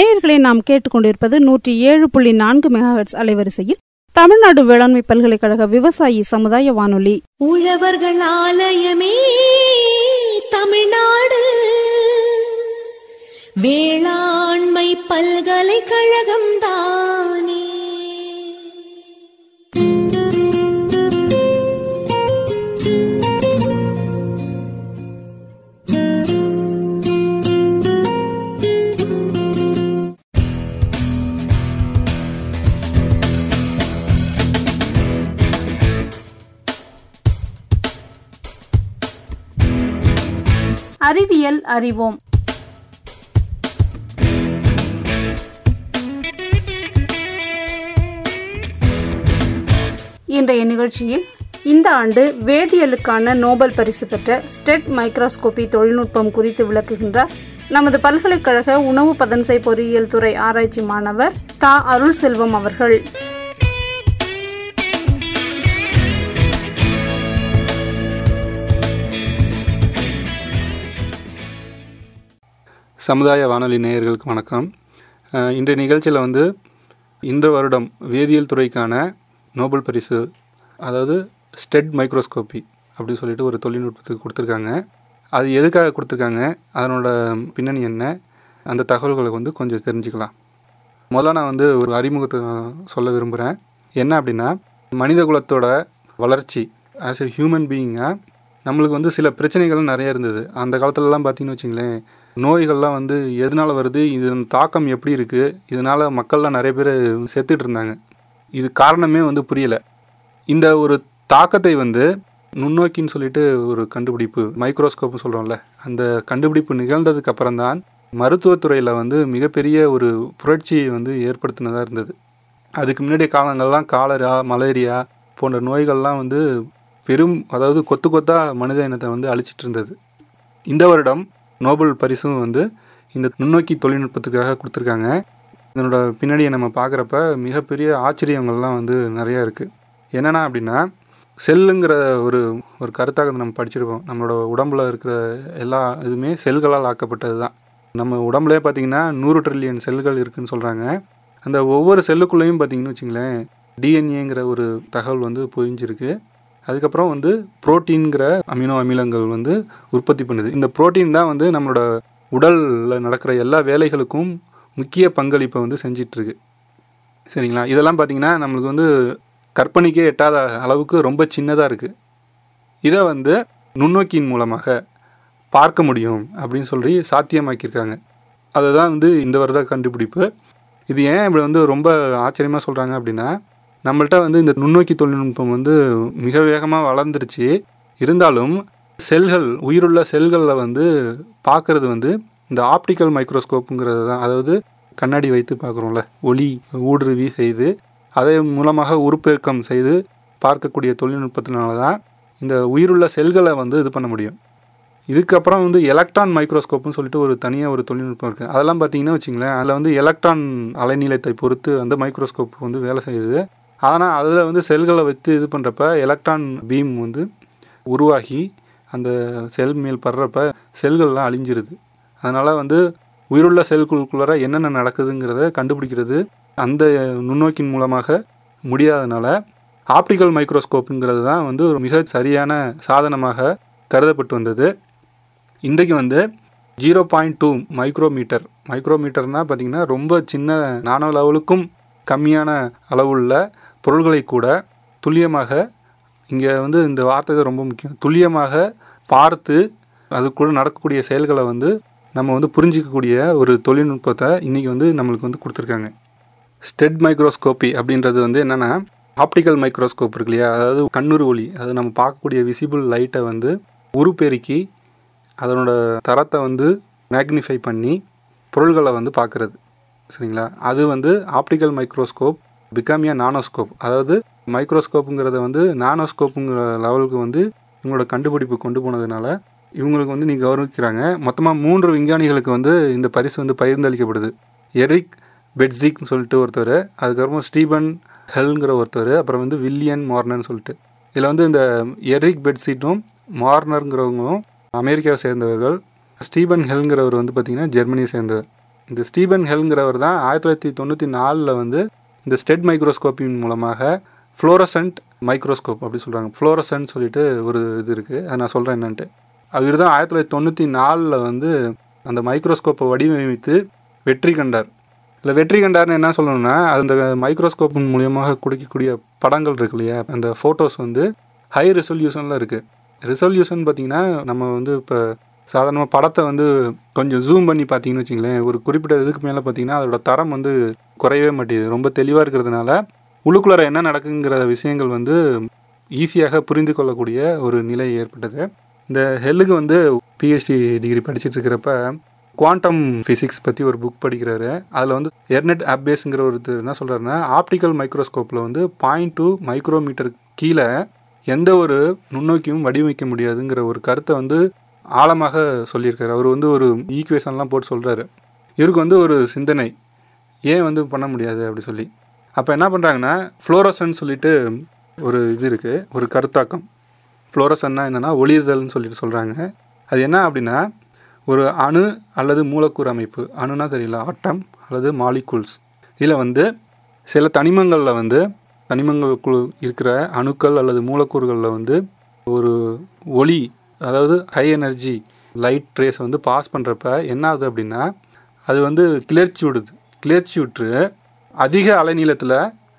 நேயர்களை நாம் கேட்டுக்கொண்டிருப்பது நூற்றி ஏழு புள்ளி நான்கு மெகாஹெட்ஸ் அலைவரிசையில் தமிழ்நாடு வேளாண்மை பல்கலைக்கழக விவசாயி சமுதாய வானொலி உழவர்கள் ஆலயமே தமிழ்நாடு வேளாண்மை பல்கலைக்கழகம் தானே அறிவியல் அறிவோம் இன்றைய நிகழ்ச்சியில் இந்த ஆண்டு வேதியியலுக்கான நோபல் பரிசு பெற்ற ஸ்டெட் மைக்ரோஸ்கோபி தொழில்நுட்பம் குறித்து விளக்குகின்றார் நமது பல்கலைக்கழக உணவு பதன்சை பொறியியல் துறை ஆராய்ச்சி மாணவர் தா அருள் செல்வம் அவர்கள் சமுதாய வானொலி நேயர்களுக்கு வணக்கம் அஹ், இன்றைய நிகழ்ச்சியில் வந்து இந்த வருடம் வேதியியல் துறைக்கான நோபல் பரிசு அதாவது ஸ்டெட் மைக்ரோஸ்கோப்பி அப்படின்னு சொல்லிட்டு ஒரு தொழில்நுட்பத்துக்கு கொடுத்துருக்காங்க அது எதுக்காக கொடுத்துருக்காங்க அதனோட பின்னணி என்ன அந்த தகவல்களை வந்து கொஞ்சம் தெரிஞ்சுக்கலாம் முதல்ல நான் வந்து ஒரு அறிமுகத்தை சொல்ல விரும்புகிறேன் என்ன அப்படின்னா மனித குலத்தோட வளர்ச்சி ஆஸ் எ ஹியூமன் பீயிங்காக நம்மளுக்கு வந்து சில பிரச்சனைகள் நிறைய இருந்தது அந்த காலத்துலலாம் பார்த்தீங்கன்னு வச்சிங்களேன் நோய்கள்லாம் வந்து எதனால் வருது இதன் தாக்கம் எப்படி இருக்குது இதனால் மக்கள்லாம் நிறைய பேர் செத்துட்டு இருந்தாங்க இது காரணமே வந்து புரியல இந்த ஒரு தாக்கத்தை வந்து நுண்ணோக்கின்னு சொல்லிட்டு ஒரு கண்டுபிடிப்பு மைக்ரோஸ்கோப்னு சொல்கிறோம்ல அந்த கண்டுபிடிப்பு நிகழ்ந்ததுக்கு அப்புறம்தான் மருத்துவத்துறையில் வந்து மிகப்பெரிய ஒரு புரட்சியை வந்து ஏற்படுத்தினதாக இருந்தது அதுக்கு முன்னாடிய காலங்கள்லாம் காலரா மலேரியா போன்ற நோய்கள்லாம் வந்து பெரும் அதாவது கொத்து கொத்தா மனித இனத்தை வந்து அழிச்சிட்டு இருந்தது இந்த வருடம் நோபல் பரிசும் வந்து இந்த நுண்ணோக்கி தொழில்நுட்பத்துக்காக கொடுத்துருக்காங்க இதனோட பின்னாடியை நம்ம பார்க்குறப்ப மிகப்பெரிய ஆச்சரியங்கள்லாம் வந்து நிறையா இருக்குது என்னென்னா அப்படின்னா செல்லுங்கிற ஒரு ஒரு கருத்தாக நம்ம படிச்சிருப்போம் நம்மளோட உடம்புல இருக்கிற எல்லா இதுவுமே செல்களால் ஆக்கப்பட்டது தான் நம்ம உடம்புலே பார்த்தீங்கன்னா நூறு ட்ரில்லியன் செல்கள் இருக்குன்னு சொல்கிறாங்க அந்த ஒவ்வொரு செல்லுக்குள்ளேயும் பார்த்தீங்கன்னு வச்சிங்களேன் டிஎன்ஏங்கிற ஒரு தகவல் வந்து பொதிஞ்சிருக்கு அதுக்கப்புறம் வந்து புரோட்டீன்கிற அமினோ அமிலங்கள் வந்து உற்பத்தி பண்ணுது இந்த புரோட்டீன் தான் வந்து நம்மளோட உடலில் நடக்கிற எல்லா வேலைகளுக்கும் முக்கிய பங்களிப்பை வந்து செஞ்சிட்ருக்கு சரிங்களா இதெல்லாம் பார்த்தீங்கன்னா நம்மளுக்கு வந்து கற்பனைக்கே எட்டாத அளவுக்கு ரொம்ப சின்னதாக இருக்குது இதை வந்து நுண்ணோக்கியின் மூலமாக பார்க்க முடியும் அப்படின்னு சொல்லி சாத்தியமாக்கியிருக்காங்க அதுதான் வந்து இந்த வருட கண்டுபிடிப்பு இது ஏன் இப்படி வந்து ரொம்ப ஆச்சரியமாக சொல்கிறாங்க அப்படின்னா நம்மள்ட்ட வந்து இந்த நுண்ணோக்கி தொழில்நுட்பம் வந்து மிக வேகமாக வளர்ந்துருச்சு இருந்தாலும் செல்கள் உயிருள்ள செல்களில் வந்து பார்க்குறது வந்து இந்த ஆப்டிக்கல் மைக்ரோஸ்கோப்புங்கிறது தான் அதாவது கண்ணாடி வைத்து பார்க்குறோம்ல ஒளி ஊடுருவி செய்து அதே மூலமாக உருப்பெருக்கம் செய்து பார்க்கக்கூடிய தொழில்நுட்பத்தினால தான் இந்த உயிருள்ள செல்களை வந்து இது பண்ண முடியும் இதுக்கப்புறம் வந்து எலக்ட்ரான் மைக்ரோஸ்கோப்னு சொல்லிட்டு ஒரு தனியாக ஒரு தொழில்நுட்பம் இருக்குது அதெல்லாம் பார்த்தீங்கன்னா வச்சிங்களேன் அதில் வந்து எலக்ட்ரான் அலைநீளத்தை பொறுத்து அந்த மைக்ரோஸ்கோப் வந்து வேலை செய்யுது ஆனால் அதில் வந்து செல்களை வைத்து இது பண்ணுறப்ப எலக்ட்ரான் பீம் வந்து உருவாகி அந்த செல் மேல் படுறப்ப செல்கள்லாம் அழிஞ்சிருது அதனால் வந்து உயிருள்ள செல்களுக்குள்ளார என்னென்ன நடக்குதுங்கிறத கண்டுபிடிக்கிறது அந்த நுண்ணோக்கின் மூலமாக முடியாதனால ஆப்டிக்கல் மைக்ரோஸ்கோப்புங்கிறது தான் வந்து ஒரு மிக சரியான சாதனமாக கருதப்பட்டு வந்தது இன்றைக்கு வந்து ஜீரோ பாயிண்ட் டூ மைக்ரோமீட்டர் மைக்ரோமீட்டர்னால் பார்த்திங்கன்னா ரொம்ப சின்ன நானோ லெவலுக்கும் கம்மியான அளவுள்ள பொருள்களை கூட துல்லியமாக இங்கே வந்து இந்த வார்த்தை தான் ரொம்ப முக்கியம் துல்லியமாக பார்த்து அதுக்குள்ள நடக்கக்கூடிய செயல்களை வந்து நம்ம வந்து புரிஞ்சிக்கக்கூடிய ஒரு தொழில்நுட்பத்தை இன்றைக்கி வந்து நம்மளுக்கு வந்து கொடுத்துருக்காங்க ஸ்டெட் மைக்ரோஸ்கோப்பி அப்படின்றது வந்து என்னென்னா ஆப்டிக்கல் மைக்ரோஸ்கோப் இருக்கு இல்லையா அதாவது கண்ணுறு ஒளி அது நம்ம பார்க்கக்கூடிய விசிபிள் லைட்டை வந்து உருப்பெருக்கி அதனோட தரத்தை வந்து மேக்னிஃபை பண்ணி பொருள்களை வந்து பார்க்குறது சரிங்களா அது வந்து ஆப்டிக்கல் மைக்ரோஸ்கோப் பிகாமியா நானோஸ்கோப் அதாவது மைக்ரோஸ்கோப்புங்கிறத வந்து நானோஸ்கோப்புங்கிற லெவலுக்கு வந்து இவங்களோட கண்டுபிடிப்பு கொண்டு போனதுனால இவங்களுக்கு வந்து நீ கௌரவிக்கிறாங்க மொத்தமாக மூன்று விஞ்ஞானிகளுக்கு வந்து இந்த பரிசு வந்து பகிர்ந்தளிக்கப்படுது எரிக் பெட்ஸிக்னு சொல்லிட்டு ஒருத்தர் அதுக்கப்புறம் ஸ்டீபன் ஹெல்ங்கிற ஒருத்தர் அப்புறம் வந்து வில்லியன் மார்னர்னு சொல்லிட்டு இதில் வந்து இந்த எரிக் பெட்ஸிட்டும் மார்னருங்கிறவங்களும் அமெரிக்காவை சேர்ந்தவர்கள் ஸ்டீபன் ஹெல்ங்கிறவர் வந்து பார்த்திங்கன்னா ஜெர்மனியை சேர்ந்தவர் இந்த ஸ்டீபன் ஹெல்ங்கிறவர் தான் ஆயிரத்தி தொள்ளாயிரத்தி தொண்ணூற்றி நாலில் வந்து இந்த ஸ்டெட் மைக்ரோஸ்கோப்பின் மூலமாக ஃப்ளோரசன்ட் மைக்ரோஸ்கோப் அப்படி சொல்கிறாங்க ஃப்ளோரசன்ட் சொல்லிட்டு ஒரு இது இருக்குது அதை நான் சொல்கிறேன் என்னன்ட்டு அவர் தான் ஆயிரத்தி தொள்ளாயிரத்தி தொண்ணூற்றி நாலில் வந்து அந்த மைக்ரோஸ்கோப்பை வடிவமைத்து வெற்றி கண்டார் இல்லை வெற்றி கண்டார்னு என்ன சொல்லணும்னா அந்த மைக்ரோஸ்கோப்பின் மூலியமாக கொடுக்கக்கூடிய படங்கள் இருக்கு இல்லையா அந்த ஃபோட்டோஸ் வந்து ஹை ரெசல்யூஷனில் இருக்குது ரெசல்யூஷன் பார்த்தீங்கன்னா நம்ம வந்து இப்போ சாதாரணமாக படத்தை வந்து கொஞ்சம் ஜூம் பண்ணி பார்த்தீங்கன்னு வச்சிங்களேன் ஒரு குறிப்பிட்ட இதுக்கு மேலே பார்த்தீங்கன்னா அதோட தரம் வந்து குறையவே மாட்டேங்குது ரொம்ப தெளிவாக இருக்கிறதுனால உள்ளுக்குள்ளார என்ன நடக்குங்கிற விஷயங்கள் வந்து ஈஸியாக புரிந்து கொள்ளக்கூடிய ஒரு நிலை ஏற்பட்டது இந்த ஹெல்லுக்கு வந்து பிஹெச்டி டிகிரி படிச்சுட்டு இருக்கிறப்ப குவாண்டம் ஃபிசிக்ஸ் பற்றி ஒரு புக் படிக்கிறாரு அதில் வந்து எர்னெட் ஆப்பேஸுங்கிற ஒருத்தர் என்ன சொல்கிறாருன்னா ஆப்டிக்கல் மைக்ரோஸ்கோப்பில் வந்து பாயிண்ட் டூ மைக்ரோமீட்டர் கீழே எந்த ஒரு நுண்ணோக்கியும் வடிவமைக்க முடியாதுங்கிற ஒரு கருத்தை வந்து ஆழமாக சொல்லியிருக்காரு அவர் வந்து ஒரு ஈக்குவேஷன்லாம் போட்டு சொல்கிறாரு இவருக்கு வந்து ஒரு சிந்தனை ஏன் வந்து பண்ண முடியாது அப்படி சொல்லி அப்போ என்ன பண்ணுறாங்கன்னா ஃப்ளோரசன் சொல்லிட்டு ஒரு இது இருக்குது ஒரு கருத்தாக்கம் ஃப்ளோரசன்னா என்னென்னா ஒளிர்தல்னு சொல்லிட்டு சொல்கிறாங்க அது என்ன அப்படின்னா ஒரு அணு அல்லது மூலக்கூறு அமைப்பு அணுனா தெரியல ஆட்டம் அல்லது மாலிகூல்ஸ் இதில் வந்து சில தனிமங்களில் வந்து தனிமங்களுக்குள் இருக்கிற அணுக்கள் அல்லது மூலக்கூறுகளில் வந்து ஒரு ஒளி அதாவது ஹை எனர்ஜி லைட் ரேஸ் வந்து பாஸ் பண்ணுறப்ப என்ன ஆகுது அப்படின்னா அது வந்து கிளர்ச்சி விடுது கிளர்ச்சி விட்டு அதிக அலைநீளத்தில்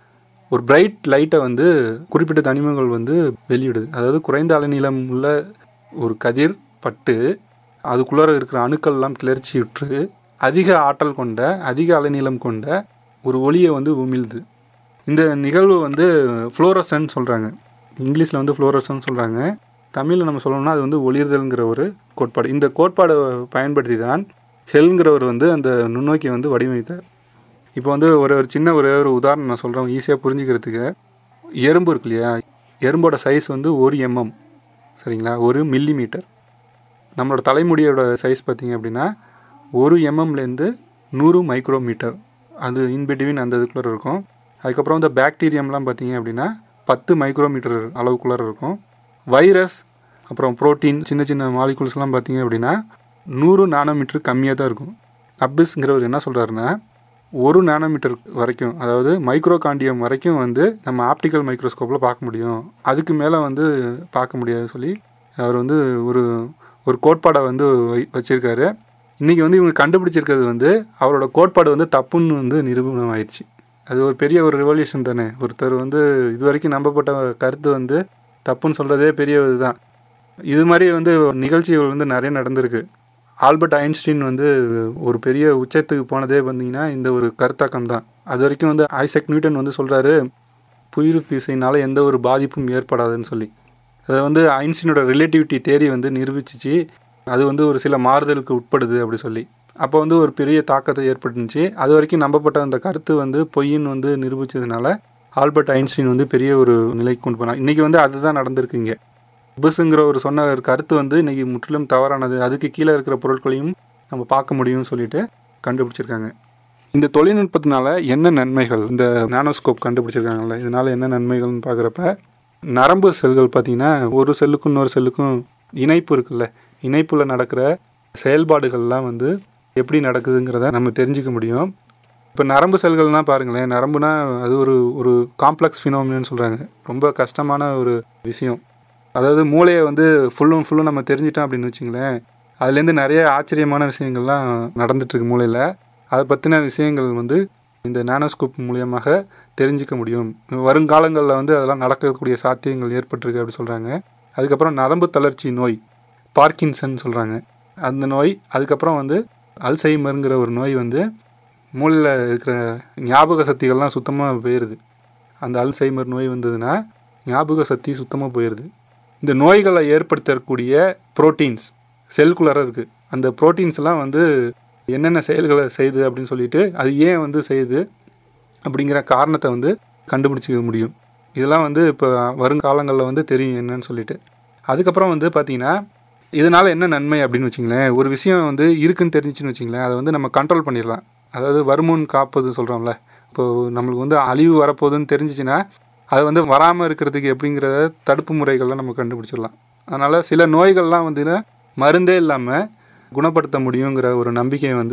ஒரு பிரைட் லைட்டை வந்து குறிப்பிட்ட தனிமங்கள் வந்து வெளியிடுது அதாவது குறைந்த அலைநீளம் உள்ள ஒரு கதிர் பட்டு அதுக்குள்ளார இருக்கிற அணுக்கள்லாம் கிளர்ச்சி விட்டு அதிக ஆற்றல் கொண்ட அதிக அலைநீளம் கொண்ட ஒரு ஒளியை வந்து உமிழ்து இந்த நிகழ்வு வந்து ஃப்ளோரசன் சொல்கிறாங்க இங்கிலீஷில் வந்து ஃப்ளோரசன் சொல்கிறாங்க தமிழில் நம்ம சொல்லணும்னா அது வந்து ஒளிர்தல்ங்கிற ஒரு கோட்பாடு இந்த கோட்பாடை பயன்படுத்தி தான் ஹெல்ங்கிறவர் வந்து அந்த நுண்ணோக்கியை வந்து வடிவமைத்தார் இப்போ வந்து ஒரு ஒரு சின்ன ஒரே ஒரு உதாரணம் நான் சொல்கிறேன் ஈஸியாக புரிஞ்சுக்கிறதுக்கு எறும்பு இருக்கு இல்லையா எறும்போட சைஸ் வந்து ஒரு எம்எம் சரிங்களா ஒரு மில்லி மீட்டர் நம்மளோட தலைமுடியோட சைஸ் பார்த்தீங்க அப்படின்னா ஒரு எம்எம்லேருந்து நூறு மைக்ரோமீட்டர் அது இன்பிட்வீன் அந்த இதுக்குள்ளே இருக்கும் அதுக்கப்புறம் இந்த பாக்டீரியம்லாம் பார்த்தீங்க அப்படின்னா பத்து மைக்ரோமீட்டர் அளவுக்குள்ளார இருக்கும் வைரஸ் அப்புறம் புரோட்டீன் சின்ன சின்ன மாலிகுல்ஸ்லாம் பார்த்தீங்க அப்படின்னா நூறு நானோமீட்டர் கம்மியாக தான் இருக்கும் அப்பிஸ்ங்கிறவர் என்ன சொல்கிறாருன்னா ஒரு நானோமீட்டர் வரைக்கும் அதாவது மைக்ரோ காண்டியம் வரைக்கும் வந்து நம்ம ஆப்டிக்கல் மைக்ரோஸ்கோப்பில் பார்க்க முடியும் அதுக்கு மேலே வந்து பார்க்க முடியாதுன்னு சொல்லி அவர் வந்து ஒரு ஒரு கோட்பாடை வந்து வை- வச்சிருக்காரு இன்றைக்கி வந்து இவங்க கண்டுபிடிச்சிருக்கிறது வந்து அவரோட கோட்பாடு வந்து தப்புன்னு வந்து நிரூபணம் ஆயிடுச்சு அது ஒரு பெரிய ஒரு ரெவல்யூஷன் தானே ஒருத்தர் வந்து இது வரைக்கும் நம்பப்பட்ட கருத்து வந்து தப்புன்னு சொல்கிறதே பெரிய இதுதான் இது மாதிரி வந்து நிகழ்ச்சிகள் வந்து நிறைய நடந்திருக்கு ஆல்பர்ட் ஐன்ஸ்டீன் வந்து ஒரு பெரிய உச்சத்துக்கு போனதே பார்த்தீங்கன்னா இந்த ஒரு கருத்தாக்கம் தான் அது வரைக்கும் வந்து ஐசக் நியூட்டன் வந்து சொல்கிறாரு புயிர்ப்பு விசையினால எந்த ஒரு பாதிப்பும் ஏற்படாதுன்னு சொல்லி அதை வந்து ஐன்ஸ்டீனோட ரிலேட்டிவிட்டி தேரி வந்து நிரூபிச்சிச்சு அது வந்து ஒரு சில மாறுதலுக்கு உட்படுது அப்படி சொல்லி அப்போ வந்து ஒரு பெரிய தாக்கத்தை ஏற்பட்டுச்சு அது வரைக்கும் நம்பப்பட்ட அந்த கருத்து வந்து பொய்ன்னு வந்து நிரூபிச்சதுனால ஆல்பர்ட் ஐன்ஸ்டீன் வந்து பெரிய ஒரு நிலைக்கு கொண்டு போனார் இன்றைக்கி வந்து அதுதான் நடந்திருக்கு இங்கே புஷ்ங்கிற ஒரு சொன்ன ஒரு கருத்து வந்து இன்றைக்கி முற்றிலும் தவறானது அதுக்கு கீழே இருக்கிற பொருட்களையும் நம்ம பார்க்க முடியும்னு சொல்லிட்டு கண்டுபிடிச்சிருக்காங்க இந்த தொழில்நுட்பத்தினால என்ன நன்மைகள் இந்த நானோஸ்கோப் கண்டுபிடிச்சிருக்காங்கல்ல இதனால என்ன நன்மைகள்னு பார்க்குறப்ப நரம்பு செல்கள் பார்த்தீங்கன்னா ஒரு செல்லுக்கும் இன்னொரு செல்லுக்கும் இணைப்பு இருக்குல்ல இணைப்பில் நடக்கிற செயல்பாடுகள்லாம் வந்து எப்படி நடக்குதுங்கிறத நம்ம தெரிஞ்சுக்க முடியும் இப்போ நரம்பு செல்கள்னால் பாருங்களேன் நரம்புனா அது ஒரு ஒரு காம்ப்ளெக்ஸ் ஃபினோமினு சொல்கிறாங்க ரொம்ப கஷ்டமான ஒரு விஷயம் அதாவது மூளையை வந்து ஃபுல்லும் ஃபுல்லும் நம்ம தெரிஞ்சிட்டோம் அப்படின்னு வச்சுங்களேன் அதுலேருந்து நிறைய ஆச்சரியமான விஷயங்கள்லாம் நடந்துட்டுருக்கு மூளையில் அதை பற்றின விஷயங்கள் வந்து இந்த நானோஸ்கோப் மூலியமாக தெரிஞ்சுக்க முடியும் வருங்காலங்களில் வந்து அதெல்லாம் நடக்கக்கூடிய சாத்தியங்கள் ஏற்பட்டிருக்கு அப்படி சொல்கிறாங்க அதுக்கப்புறம் நரம்பு தளர்ச்சி நோய் பார்க்கின்சன் சொல்கிறாங்க அந்த நோய் அதுக்கப்புறம் வந்து அல்சைமருங்கிற ஒரு நோய் வந்து மூளையில் இருக்கிற ஞாபக சக்திகள்லாம் சுத்தமாக போயிடுது அந்த அல்சைமர் நோய் வந்ததுன்னா ஞாபக சக்தி சுத்தமாக போயிடுது இந்த நோய்களை ஏற்படுத்தக்கூடிய புரோட்டீன்ஸ் செல்குலராக இருக்குது அந்த புரோட்டீன்ஸ் எல்லாம் வந்து என்னென்ன செயல்களை செய்யுது அப்படின்னு சொல்லிட்டு அது ஏன் வந்து செய்யுது அப்படிங்கிற காரணத்தை வந்து கண்டுபிடிச்சிக்க முடியும் இதெல்லாம் வந்து இப்போ வருங்காலங்களில் வந்து தெரியும் என்னன்னு சொல்லிட்டு அதுக்கப்புறம் வந்து பார்த்தீங்கன்னா இதனால் என்ன நன்மை அப்படின்னு வச்சிங்களேன் ஒரு விஷயம் வந்து இருக்குன்னு தெரிஞ்சிச்சுன்னு வச்சிங்களேன் அதை வந்து நம்ம கண்ட்ரோல் பண்ணிடலாம் அதாவது வருமுன் காப்பது சொல்கிறோம்ல இப்போ நம்மளுக்கு வந்து அழிவு வரப்போகுதுன்னு தெரிஞ்சிச்சுன்னா அது வந்து வராமல் இருக்கிறதுக்கு எப்படிங்கிறத தடுப்பு முறைகள்லாம் நம்ம கண்டுபிடிச்சிடலாம் அதனால் சில நோய்கள்லாம் வந்து மருந்தே இல்லாமல் குணப்படுத்த முடியுங்கிற ஒரு நம்பிக்கை வந்து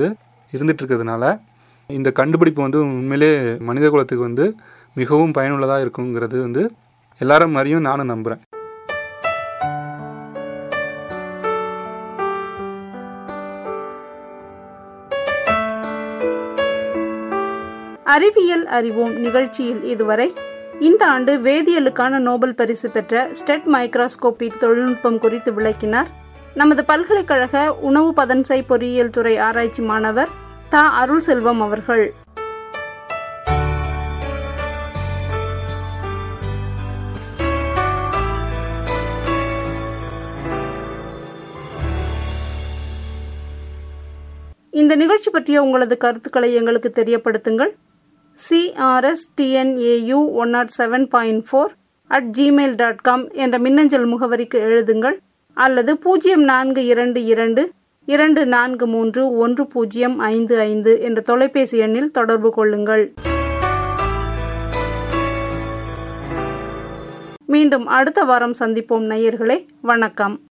இருந்துட்டு இருக்கிறதுனால இந்த கண்டுபிடிப்பு வந்து உண்மையிலே மனித குலத்துக்கு வந்து மிகவும் பயனுள்ளதாக இருக்குங்கிறது வந்து எல்லாரும் மாதிரியும் நானும் நம்புகிறேன் அறிவியல் அறிவோம் நிகழ்ச்சியில் இதுவரை இந்த ஆண்டு வேதியியலுக்கான நோபல் பரிசு பெற்ற ஸ்டெட் மைக்ரோஸ்கோபி தொழில்நுட்பம் குறித்து விளக்கினார் நமது பல்கலைக்கழக உணவு பதன்சை பொறியியல் துறை ஆராய்ச்சி மாணவர் தா அருள் செல்வம் அவர்கள் இந்த நிகழ்ச்சி பற்றிய உங்களது கருத்துக்களை எங்களுக்கு தெரியப்படுத்துங்கள் CRS TNAU one naught seven point four at Gmail dot com என்ற மின்னஞ்சல் முகவரிக்கு எழுதுங்கள் அல்லது பூஜ்ஜியம் நான்கு இரண்டு இரண்டு இரண்டு நான்கு மூன்று ஒன்று பூஜ்ஜியம் ஐந்து ஐந்து என்ற தொலைபேசி எண்ணில் தொடர்பு கொள்ளுங்கள் மீண்டும் அடுத்த வாரம் சந்திப்போம் நேயர்களே வணக்கம்